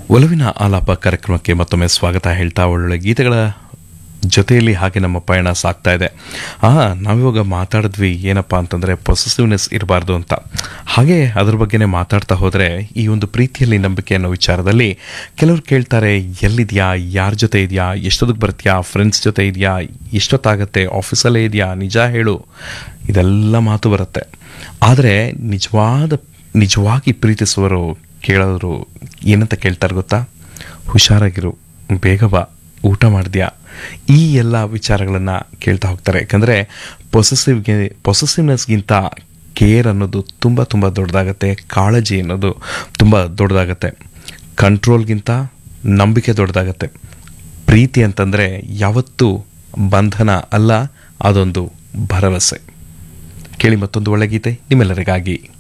ಒಲವಿನ ಆಲಾಪ ಕಾರ್ಯಕ್ರಮಕ್ಕೆ ಮತ್ತೊಮ್ಮೆ ಸ್ವಾಗತ ಹೇಳ್ತಾ ಒಳ್ಳೊಳ್ಳೆ ಗೀತೆಗಳ ಜೊತೆಯಲ್ಲಿ ಹಾಗೆ ನಮ್ಮ ಪಯಣ ಸಾಗ್ತಾ ಇದೆ ಆ ನಾವಿವಾಗ ಮಾತಾಡಿದ್ವಿ ಏನಪ್ಪ ಅಂತಂದರೆ ಪೊಸೆಸಿವ್ನೆಸ್ ಇರಬಾರ್ದು ಅಂತ ಹಾಗೆ ಅದ್ರ ಬಗ್ಗೆನೇ ಮಾತಾಡ್ತಾ ಹೋದರೆ ಈ ಒಂದು ಪ್ರೀತಿಯಲ್ಲಿ ನಂಬಿಕೆ ಅನ್ನೋ ವಿಚಾರದಲ್ಲಿ ಕೆಲವರು ಕೇಳ್ತಾರೆ ಎಲ್ಲಿದೆಯಾ ಯಾರ ಜೊತೆ ಇದೆಯಾ ಎಷ್ಟೊತ್ತಿಗೆ ಬರ್ತೀಯಾ ಫ್ರೆಂಡ್ಸ್ ಜೊತೆ ಇದೆಯಾ ಎಷ್ಟೊತ್ತಾಗತ್ತೆ ಆಫೀಸಲ್ಲೇ ಇದೆಯಾ ನಿಜ ಹೇಳು ಇದೆಲ್ಲ ಮಾತು ಬರುತ್ತೆ ಆದರೆ ನಿಜವಾದ ನಿಜವಾಗಿ ಪ್ರೀತಿಸುವರು ಕೇಳೋರು ಏನಂತ ಕೇಳ್ತಾರೆ ಗೊತ್ತಾ ಹುಷಾರಾಗಿರು ಬೇಗ ಬಾ ಊಟ ಮಾಡಿದ್ಯಾ ಈ ಎಲ್ಲ ವಿಚಾರಗಳನ್ನು ಕೇಳ್ತಾ ಹೋಗ್ತಾರೆ ಯಾಕಂದರೆ ಪೊಸೆಸಿವ್ಗೆ ಪೊಸೆಸಿವ್ನೆಸ್ಗಿಂತ ಕೇರ್ ಅನ್ನೋದು ತುಂಬ ತುಂಬ ದೊಡ್ಡದಾಗತ್ತೆ ಕಾಳಜಿ ಅನ್ನೋದು ತುಂಬ ದೊಡ್ಡದಾಗತ್ತೆ ಕಂಟ್ರೋಲ್ಗಿಂತ ನಂಬಿಕೆ ದೊಡ್ಡದಾಗತ್ತೆ ಪ್ರೀತಿ ಅಂತಂದರೆ ಯಾವತ್ತೂ ಬಂಧನ ಅಲ್ಲ ಅದೊಂದು ಭರವಸೆ ಕೇಳಿ ಮತ್ತೊಂದು ಒಳ್ಳೆ ಗೀತೆ ನಿಮ್ಮೆಲ್ಲರಿಗಾಗಿ